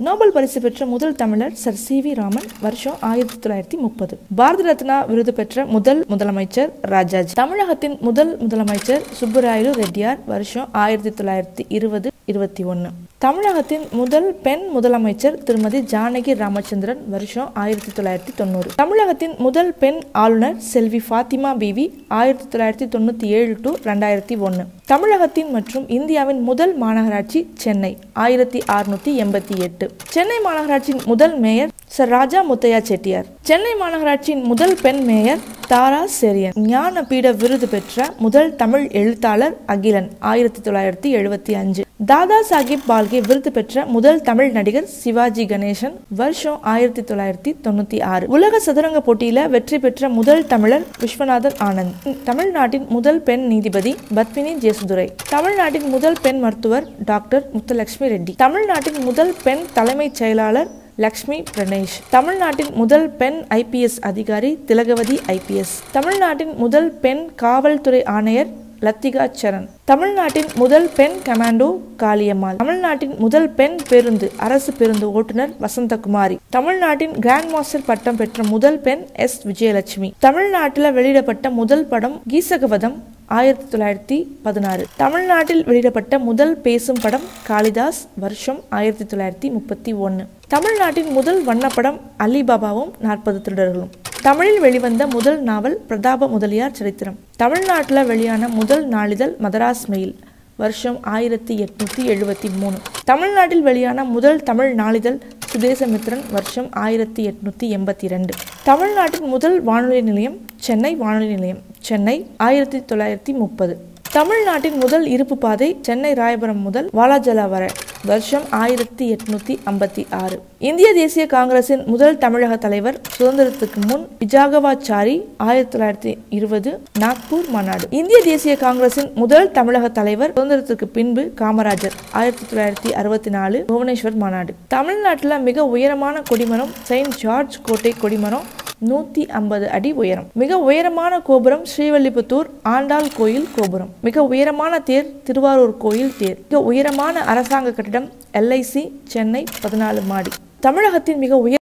Nobel பரிசு பெற்ற முதல் தமிழர் சர் சி வி ராமன் வருஷம் ஆயிரத்தி தொள்ளாயிரத்தி முப்பது பாரத ரத்னா விருது பெற்ற முதல் முதலமைச்சர் ராஜாஜி தமிழகத்தின் முதல் முதலமைச்சர் சுப்புராயலு ரெட்டியார் வருஷம் ஆயிரத்தி தொள்ளாயிரத்தி இருபது இருபத்தி ஒன்று தமிழகத்தின் முதல் பெண் முதலமைச்சர் திருமதி ஜானகி ராமச்சந்திரன் வருஷம் ஆயிரத்தி தொள்ளாயிரத்தி தொண்ணூறு தமிழகத்தின் முதல் பெண் ஆளுநர் செல்வி ஃபாத்திமா பிவி ஆயிரத்தி தொள்ளாயிரத்தி தொண்ணூற்றி ஏழு டு ரெண்டாயிரத்தி ஒன்று தமிழகத்தின் மற்றும் இந்தியாவின் முதல் மாநகராட்சி சென்னை ஆயிரத்தி அறுநூத்தி எண்பத்தி எட்டு சென்னை மாநகராட்சியின் முதல் மேயர் சர் ராஜா முத்தையா செட்டியார் சென்னை மாநகராட்சியின் முதல் பெண் மேயர் தாரா செரியன் ஞானபீட விருது பெற்ற முதல் தமிழ் எழுத்தாளர் அகிலன் ஆயிரத்தி தொள்ளாயிரத்தி எழுபத்தி அஞ்சு தாதா சாஹிப் பால்கே விருது பெற்ற முதல் தமிழ் நடிகர் சிவாஜி கணேசன் வருஷம் ஆயிரத்தி தொள்ளாயிரத்தி தொண்ணூத்தி ஆறு உலக சதுரங்க போட்டியில வெற்றி பெற்ற முதல் தமிழர் விஸ்வநாதன் ஆனந்த் தமிழ்நாட்டின் முதல் பெண் நீதிபதி பத்மினி ஜேசுதுரை தமிழ்நாட்டின் முதல் பெண் மருத்துவர் டாக்டர் முத்துலட்சுமி ரெட்டி தமிழ்நாட்டின் முதல் பெண் தலைமைச் செயலாளர் லக்ஷ்மி பிரணேஷ் தமிழ்நாட்டின் முதல் பெண் ஐபிஎஸ் அதிகாரி திலகவதி ஐபிஎஸ் தமிழ்நாட்டின் முதல் பெண் காவல்துறை ஆணையர் லத்திகா சரண் தமிழ்நாட்டின் முதல் பெண் கமாண்டோ காளியம்மாள் தமிழ்நாட்டின் முதல் பெண் பேருந்து அரசு பேருந்து ஓட்டுநர் வசந்தகுமாரி தமிழ்நாட்டின் கிராண்ட் மாஸ்டர் பட்டம் பெற்ற முதல் பெண் எஸ் விஜயலட்சுமி தமிழ்நாட்டில் வெளியிடப்பட்ட முதல் படம் கீசகவதம் ஆயிரத்தி தொள்ளாயிரத்தி பதினாறு தமிழ்நாட்டில் வெளியிடப்பட்ட முதல் பேசும் படம் காளிதாஸ் வருஷம் ஆயிரத்தி தொள்ளாயிரத்தி முப்பத்தி ஒன்று தமிழ்நாட்டின் முதல் வண்ணப்படம் அலிபாபாவும் நாற்பது திருடர்களும் தமிழில் வெளிவந்த முதல் நாவல் பிரதாப முதலியார் சரித்திரம் தமிழ்நாட்டில் வெளியான முதல் நாளிதழ் மதராஸ் மெயில் வருஷம் ஆயிரத்தி எட்நூத்தி எழுபத்தி மூணு தமிழ்நாட்டில் வெளியான முதல் தமிழ் நாளிதழ் சுதேசமித்ரன் வருஷம் ஆயிரத்தி எட்நூத்தி எண்பத்தி ரெண்டு தமிழ்நாட்டின் முதல் வானொலி நிலையம் சென்னை வானொலி நிலையம் சென்னை ஆயிரத்தி தொள்ளாயிரத்தி முப்பது தமிழ்நாட்டின் முதல் இருப்பு பாதை சென்னை ராயபுரம் முதல் வாலாஜலா வரை வருஷம் ஆயிரத்தி எட்நூத்தி ஐம்பத்தி ஆறு இந்திய தேசிய காங்கிரசின் முதல் தமிழக தலைவர் சுதந்திரத்துக்கு முன் விஜாகவாச்சாரி ஆயிரத்தி தொள்ளாயிரத்தி இருபது நாக்பூர் மாநாடு இந்திய தேசிய காங்கிரசின் முதல் தமிழக தலைவர் சுதந்திரத்துக்கு பின்பு காமராஜர் ஆயிரத்தி தொள்ளாயிரத்தி அறுபத்தி நாலு புவனேஸ்வர் மாநாடு தமிழ்நாட்டில் மிக உயரமான கொடிமரம் செயின்ட் ஜார்ஜ் கோட்டை கொடிமரம் நூத்தி ஐம்பது அடி உயரம் மிக உயரமான கோபுரம் ஸ்ரீவல்லிபுத்தூர் ஆண்டாள் கோயில் கோபுரம் மிக உயரமான தேர் திருவாரூர் கோயில் தேர் மிக உயரமான அரசாங்க கட்டிடம் எல்ஐசி சென்னை பதினாலு மாடி தமிழகத்தின் மிக உயர்